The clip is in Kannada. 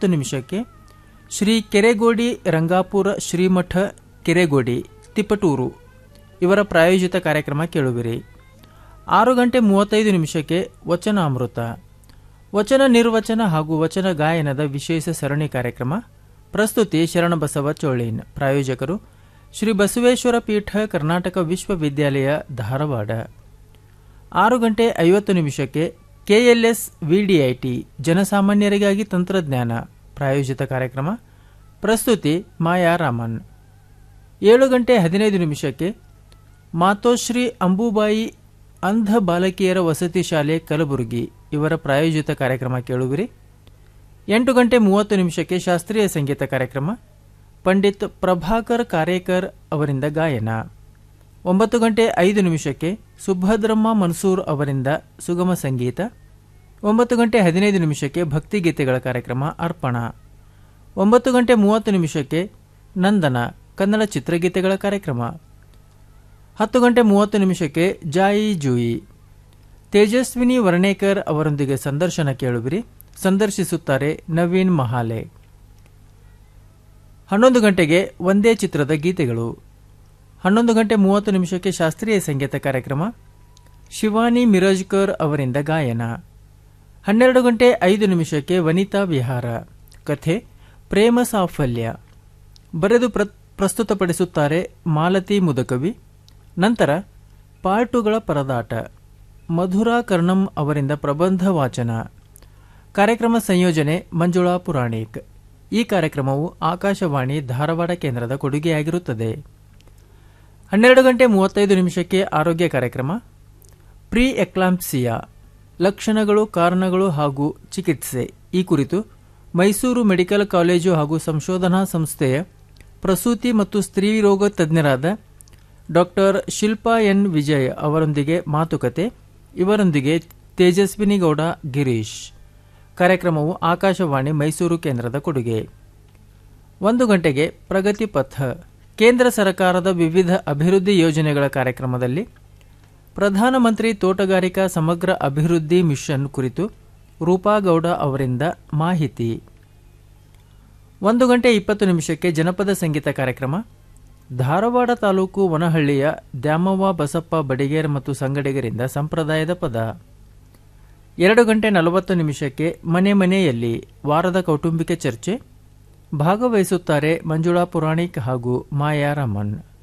ಮೂವತ್ತು ನಿಮಿಷಕ್ಕೆ ಶ್ರೀ ಕೆರೆಗೋಡಿ ರಂಗಾಪುರ ಶ್ರೀಮಠ ಕೆರೆಗೋಡಿ ತಿಪಟೂರು ಇವರ ಪ್ರಾಯೋಜಿತ ಕಾರ್ಯಕ್ರಮ ಕೇಳುವಿರಿ ಆರು ಗಂಟೆ ಮೂವತ್ತೈದು ನಿಮಿಷಕ್ಕೆ ವಚನಾಮೃತ ವಚನ ನಿರ್ವಚನ ಹಾಗೂ ವಚನ ಗಾಯನದ ವಿಶೇಷ ಸರಣಿ ಕಾರ್ಯಕ್ರಮ ಪ್ರಸ್ತುತಿ ಶರಣಬಸವ ಚೋಳೀನ್ ಪ್ರಾಯೋಜಕರು ಶ್ರೀ ಬಸವೇಶ್ವರ ಪೀಠ ಕರ್ನಾಟಕ ವಿಶ್ವವಿದ್ಯಾಲಯ ಧಾರವಾಡ ಆರು ಗಂಟೆ ಐವತ್ತು ನಿಮಿಷಕ್ಕೆ ಕೆಎಲ್ಎಸ್ ವಿಡಿಐಟಿ ಜನಸಾಮಾನ್ಯರಿಗಾಗಿ ತಂತ್ರಜ್ಞಾನ ಪ್ರಾಯೋಜಿತ ಕಾರ್ಯಕ್ರಮ ಪ್ರಸ್ತುತಿ ಮಾಯಾ ರಾಮನ್ ಏಳು ಗಂಟೆ ಹದಿನೈದು ನಿಮಿಷಕ್ಕೆ ಮಾತೋಶ್ರೀ ಅಂಬುಬಾಯಿ ಅಂಧ ಬಾಲಕಿಯರ ವಸತಿ ಶಾಲೆ ಕಲಬುರಗಿ ಇವರ ಪ್ರಾಯೋಜಿತ ಕಾರ್ಯಕ್ರಮ ಕೇಳುವಿರಿ ಎಂಟು ಗಂಟೆ ಮೂವತ್ತು ನಿಮಿಷಕ್ಕೆ ಶಾಸ್ತ್ರೀಯ ಸಂಗೀತ ಕಾರ್ಯಕ್ರಮ ಪಂಡಿತ್ ಪ್ರಭಾಕರ್ ಕಾರೇಕರ್ ಅವರಿಂದ ಗಾಯನ ಒಂಬತ್ತು ಗಂಟೆ ಐದು ನಿಮಿಷಕ್ಕೆ ಸುಭದ್ರಮ್ಮ ಮನ್ಸೂರ್ ಅವರಿಂದ ಸುಗಮ ಸಂಗೀತ ಒಂಬತ್ತು ಗಂಟೆ ಹದಿನೈದು ನಿಮಿಷಕ್ಕೆ ಭಕ್ತಿಗೀತೆಗಳ ಕಾರ್ಯಕ್ರಮ ಅರ್ಪಣ ಒಂಬತ್ತು ಗಂಟೆ ಮೂವತ್ತು ನಿಮಿಷಕ್ಕೆ ನಂದನ ಕನ್ನಡ ಚಿತ್ರಗೀತೆಗಳ ಕಾರ್ಯಕ್ರಮ ಹತ್ತು ಗಂಟೆ ಮೂವತ್ತು ನಿಮಿಷಕ್ಕೆ ಜಾಯಿ ಜೂಯಿ ತೇಜಸ್ವಿನಿ ವರ್ಣೇಕರ್ ಅವರೊಂದಿಗೆ ಸಂದರ್ಶನ ಕೇಳುವಿರಿ ಸಂದರ್ಶಿಸುತ್ತಾರೆ ನವೀನ್ ಮಹಾಲೆ ಹನ್ನೊಂದು ಗಂಟೆಗೆ ಒಂದೇ ಚಿತ್ರದ ಗೀತೆಗಳು ಹನ್ನೊಂದು ಗಂಟೆ ಮೂವತ್ತು ನಿಮಿಷಕ್ಕೆ ಶಾಸ್ತ್ರೀಯ ಸಂಗೀತ ಕಾರ್ಯಕ್ರಮ ಶಿವಾನಿ ಮಿರಜ್ಕರ್ ಅವರಿಂದ ಗಾಯನ ಹನ್ನೆರಡು ಗಂಟೆ ಐದು ನಿಮಿಷಕ್ಕೆ ವನಿತಾ ವಿಹಾರ ಕಥೆ ಪ್ರೇಮ ಸಾಫಲ್ಯ ಬರೆದು ಪ್ರ ಪ್ರಸ್ತುತಪಡಿಸುತ್ತಾರೆ ಮಾಲತಿ ಮುದಕವಿ ನಂತರ ಪಾಟುಗಳ ಪರದಾಟ ಮಧುರಾ ಕರ್ಣಂ ಅವರಿಂದ ಪ್ರಬಂಧ ವಾಚನ ಕಾರ್ಯಕ್ರಮ ಸಂಯೋಜನೆ ಮಂಜುಳಾ ಪುರಾಣಿಕ್ ಈ ಕಾರ್ಯಕ್ರಮವು ಆಕಾಶವಾಣಿ ಧಾರವಾಡ ಕೇಂದ್ರದ ಕೊಡುಗೆಯಾಗಿರುತ್ತದೆ ಹನ್ನೆರಡು ಗಂಟೆ ಮೂವತ್ತೈದು ನಿಮಿಷಕ್ಕೆ ಆರೋಗ್ಯ ಕಾರ್ಯಕ್ರಮ ಪ್ರೀ ಎಕ್ಲಾಂಪ್ಸಿಯಾ ಲಕ್ಷಣಗಳು ಕಾರಣಗಳು ಹಾಗೂ ಚಿಕಿತ್ಸೆ ಈ ಕುರಿತು ಮೈಸೂರು ಮೆಡಿಕಲ್ ಕಾಲೇಜು ಹಾಗೂ ಸಂಶೋಧನಾ ಸಂಸ್ಥೆಯ ಪ್ರಸೂತಿ ಮತ್ತು ಸ್ತ್ರೀ ರೋಗ ತಜ್ಞರಾದ ಡಾಕ್ಟರ್ ಶಿಲ್ಪಾ ಎನ್ ವಿಜಯ್ ಅವರೊಂದಿಗೆ ಮಾತುಕತೆ ಇವರೊಂದಿಗೆ ತೇಜಸ್ವಿನಿ ಗೌಡ ಗಿರೀಶ್ ಕಾರ್ಯಕ್ರಮವು ಆಕಾಶವಾಣಿ ಮೈಸೂರು ಕೇಂದ್ರದ ಕೊಡುಗೆ ಒಂದು ಗಂಟೆಗೆ ಪ್ರಗತಿ ಪಥ ಕೇಂದ್ರ ಸರ್ಕಾರದ ವಿವಿಧ ಅಭಿವೃದ್ಧಿ ಯೋಜನೆಗಳ ಕಾರ್ಯಕ್ರಮದಲ್ಲಿ ಪ್ರಧಾನಮಂತ್ರಿ ತೋಟಗಾರಿಕಾ ಸಮಗ್ರ ಅಭಿವೃದ್ಧಿ ಮಿಷನ್ ಕುರಿತು ರೂಪಾಗೌಡ ಅವರಿಂದ ಮಾಹಿತಿ ಒಂದು ಗಂಟೆ ಇಪ್ಪತ್ತು ನಿಮಿಷಕ್ಕೆ ಜನಪದ ಸಂಗೀತ ಕಾರ್ಯಕ್ರಮ ಧಾರವಾಡ ತಾಲೂಕು ವನಹಳ್ಳಿಯ ದ್ಯಾಮವ್ವ ಬಸಪ್ಪ ಬಡಿಗೇರ್ ಮತ್ತು ಸಂಗಡಿಗರಿಂದ ಸಂಪ್ರದಾಯದ ಪದ ಎರಡು ಗಂಟೆ ನಲವತ್ತು ನಿಮಿಷಕ್ಕೆ ಮನೆ ಮನೆಯಲ್ಲಿ ವಾರದ ಕೌಟುಂಬಿಕ ಚರ್ಚೆ ಭಾಗವಹಿಸುತ್ತಾರೆ ಮಂಜುಳಾ ಪುರಾಣಿಕ್ ಹಾಗೂ ಮಾಯಾ ರಮನ್